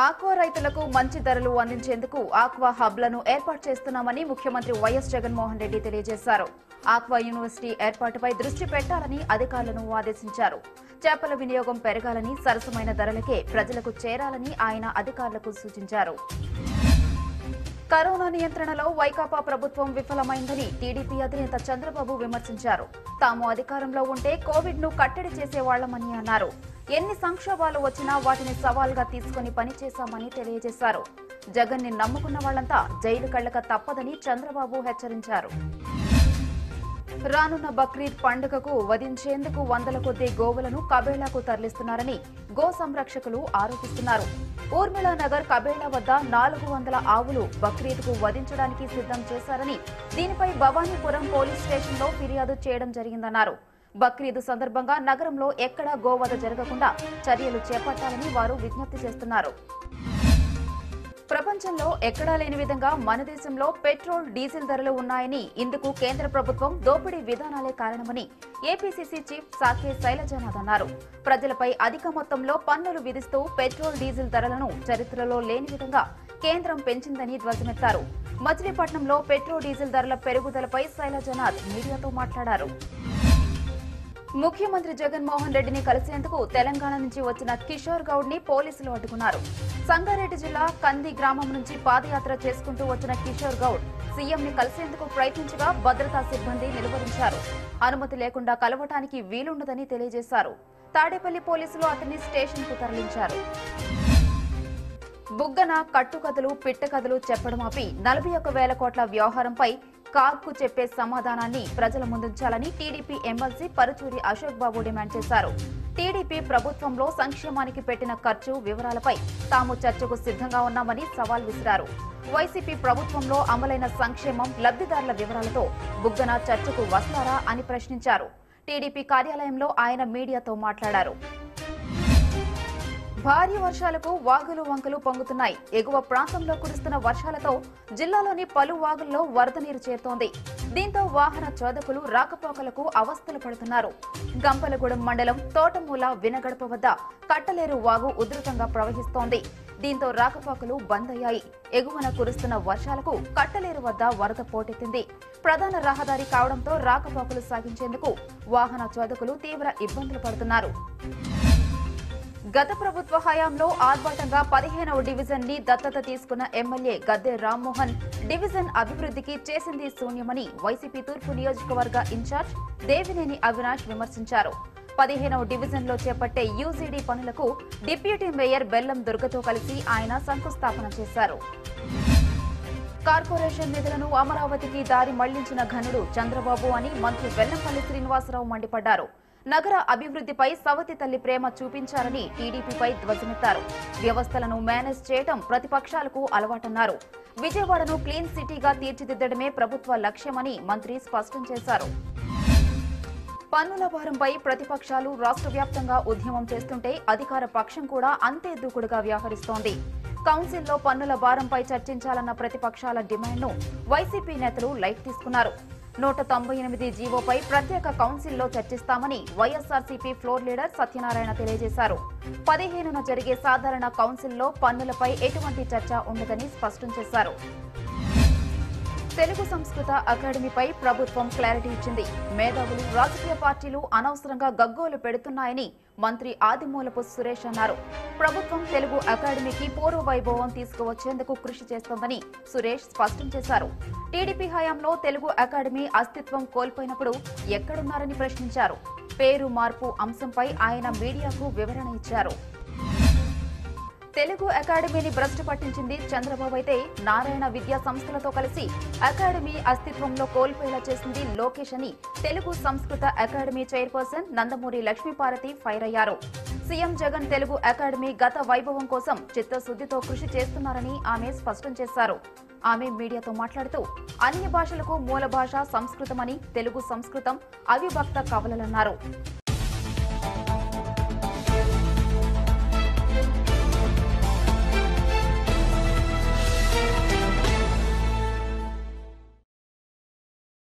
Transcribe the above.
aqua రైతులకు మంచి ధరలు అందించేందుకు ఆక్వా హబ్లను ఏర్పాటు చేస్తున్నామని ముఖ్యమంత్రి వైఎస్ జగన్మోహన్ రెడ్డి తెలియజేశారు ఆక్వా యూనివర్సిటీ ఏర్పాటుపై దృష్టి పెట్టాలని అధికారులను ఆదేశించారు చేపల వినియోగం పెరగాలని సరసమైన ధరలకే ప్రజలకు చేరాలని ఆయన అధికారులకు సూచించారు కరోనా నియంత్రణలో వైకాపా ప్రభుత్వం విఫలమైందని టీడీపీ అధినేత చంద్రబాబు విమర్శించారు తాము అధికారంలో ఉంటే కోవిడ్ ను కట్టడి చేసేవాళ్లమని అన్నారు ఎన్ని సంక్షోభాలు వచ్చినా వాటిని సవాల్గా తీసుకుని పనిచేశామని తెలియజేశారు జగన్ ని నమ్ముకున్న వాళ్లంతా జైలు కళ్ళక తప్పదని చంద్రబాబు హెచ్చరించారు రానున్న బక్రీద్ పండుగకు వధించేందుకు వందల కొద్దీ గోవులను కబేళాకు తరలిస్తున్నారని గో సంరక్షకులు ఆరోపిస్తున్నారు ఊర్మిళా నగర్ కబేళా వద్ద నాలుగు వందల ఆవులు బక్రీద్కు వధించడానికి సిద్ధం చేశారని దీనిపై భవానీపురం పోలీస్ స్టేషన్లో ఫిర్యాదు చేయడం జరిగిందన్నారు బక్రీద్ సందర్భంగా నగరంలో ఎక్కడా గోవధ జరగకుండా చర్యలు చేపట్టాలని వారు విజ్ఞప్తి చేస్తున్నారు ప్రపంచంలో ఎక్కడా లేని విధంగా మన దేశంలో పెట్రోల్ డీజిల్ ధరలు ఉన్నాయని ఇందుకు కేంద్ర ప్రభుత్వం దోపిడీ విధానాలే కారణమని ఏపీసీసీ చీఫ్ సాకే శైలజనాథ్ అన్నారు ప్రజలపై అధిక మొత్తంలో పన్నులు విధిస్తూ పెట్రోల్ డీజిల్ ధరలను చరిత్రలో లేని విధంగా కేంద్రం పెంచిందని ధ్వజమెత్తారు మచిలీపట్నంలో పెట్రోల్ డీజిల్ ధరల పెరుగుదలపై శైలజనాథ్ మీడియాతో మాట్లాడారు ముఖ్యమంత్రి జగన్మోహన్ రెడ్డిని కలిసేందుకు తెలంగాణ నుంచి వచ్చిన కిషోర్ గౌడ్ ని పోలీసులు అడ్డుకున్నారు సంగారెడ్డి జిల్లా కంది గ్రామం నుంచి పాదయాత్ర చేసుకుంటూ వచ్చిన కిషోర్ గౌడ్ సీఎం ని కలిసేందుకు ప్రయత్నించగా భద్రతా సిబ్బంది నిలువరించారు అనుమతి లేకుండా కలవటానికి వీలుండదని తెలియజేశారు తాడేపల్లి పోలీసులు అతన్ని స్టేషన్ కు తరలించారు బుగ్గన కట్టుకథలు పిట్టకథలు చెప్పడం ఆపి నలభై ఒక్క వేల కోట్ల వ్యవహారంపై కాగ్కు చెప్పే సమాధానాన్ని ప్రజల ముందుంచాలని TDP MLC Paruchuri Ashok Babu demand చేశారు టీడీపీ ప్రభుత్వంలో సంక్షేమానికి పెట్టిన ఖర్చు వివరాలపై తాము చర్చకు సిద్ధంగా ఉన్నామని సవాల్ విసిరారు వైసీపీ ప్రభుత్వంలో అమలైన సంక్షేమం లబ్ధిదారుల వివరాలతో బుగ్గన చర్చకు వస్తారా అని ప్రశ్నించారు టీడీపీ కార్యాలయంలో ఆయన మీడియాతో మాట్లాడారు భారీ వర్షాలకు వాగులు వంకలు పొంగుతున్నాయి ఎగువ ప్రాంతంలో కురుస్తున్న వర్షాలతో జిల్లాలోని పలు వాగుల్లో వరద నీరు చేరుతోంది దీంతో వాహన చోదకులు రాకపోకలకు అవస్థలు పడుతున్నారు గంపలగూడెం మండలం తోటమూల వినగడప వద్ద కట్టలేరు వాగు ఉధృతంగా ప్రవహిస్తోంది దీంతో రాకపోకలు బంద్ అయ్యాయి ఎగువన కురుస్తున్న వర్షాలకు కట్టలేరు వద్ద వరద పోటెత్తింది ప్రధాన రహదారి కావడంతో రాకపోకలు సాగించేందుకు వాహన చోదకులు తీవ్ర ఇబ్బందులు పడుతున్నారు గత ప్రభుత్వ హయాంలో ఆర్భాటంగా పదిహేనవ డివిజన్ ని దత్తత తీసుకున్న ఎమ్మెల్యే గద్దె రామ్మోహన్ డివిజన్ అభివృద్ధికి చేసింది శూన్యమని వైసీపీ తూర్పు నియోజకవర్గ ఇన్ఛార్జ్ దేవినేని అవినాష్ విమర్శించారు పదిహేనవ డివిజన్ లో చేపట్టే యూజీడీ పనులకు డిప్యూటీ మేయర్ బెల్లం దుర్గతో కలిసి ఆయన శంకుస్థాపన చేశారు కార్పొరేషన్ నిధులను అమరావతికి దారి మళ్లించిన ఘనుడు చంద్రబాబు అని మంత్రి వెల్లంపల్లి శ్రీనివాసరావు మండిపడ్డారు నగర అభివృద్ధిపై సవతి తల్లి ప్రేమ చూపించారని టీడీపీపై ధ్వజమెత్తారు వ్యవస్థలను మేనేజ్ చేయటం ప్రతిపక్షాలకు అలవాటన్నారు విజయవాడను క్లీన్ సిటీగా తీర్చిదిద్దడమే ప్రభుత్వ లక్ష్యమని మంత్రి స్పష్టం చేశారు పన్నుల భారంపై ప్రతిపక్షాలు రాష్ట్ర వ్యాప్తంగా ఉద్యమం చేస్తుంటే అధికార పక్షం కూడా అంతే దూకుడుగా వ్యవహరిస్తోంది కౌన్సిల్లో పన్నుల భారంపై చర్చించాలన్న ప్రతిపక్షాల డిమాండ్ను వైసీపీ నేతలు లైట్ తీసుకున్నారు నూట తొంభై ఎనిమిది జీవోపై ప్రత్యేక కౌన్సిల్లో చర్చిస్తామని వైఎస్ఆర్సీపీ ఫ్లోర్ లీడర్ సత్యనారాయణ తెలియజేశారు పదిహేనున జరిగే సాధారణ కౌన్సిల్లో పన్నులపై ఎటువంటి చర్చ ఉండదని స్పష్టం చేశారు తెలుగు సంస్కృత అకాడమీపై ప్రభుత్వం క్లారిటీ ఇచ్చింది మేధావులు రాజకీయ పార్టీలు అనవసరంగా గగ్గోలు పెడుతున్నాయని మంత్రి ఆదిమూలపు సురేష్ అన్నారు ప్రభుత్వం తెలుగు అకాడమీకి పూర్వ వైభవం తీసుకువచ్చేందుకు కృషి చేస్తోందని సురేష్ స్పష్టం చేశారు టీడీపీ హయాంలో తెలుగు అకాడమీ అస్తిత్వం కోల్పోయినప్పుడు ఎక్కడున్నారని ప్రశ్నించారు పేరు మార్పు అంశంపై ఆయన మీడియాకు వివరణ ఇచ్చారు తెలుగు అకాడమీని భ్రష్టు పట్టించింది చంద్రబాబు అయితే నారాయణ విద్యా సంస్థలతో కలిసి అకాడమీ అస్తిత్వంలో కోల్పోయేలా చేసింది లోకేష్ అని Telugu Samskrita academy chairperson Nandamuri Lakshmi Parvathi fire అయ్యారు సీఎం జగన్ తెలుగు అకాడమీ గత వైభవం కోసం చిత్తశుద్దితో కృషి చేస్తున్నారని ఆమె స్పష్టం చేశారు ఆమె మీడియాతో మాట్లాడుతూ అన్ని భాషలకు మూల భాష సంస్కృతమని తెలుగు సంస్కృతం అవిభక్త కవలలన్నారు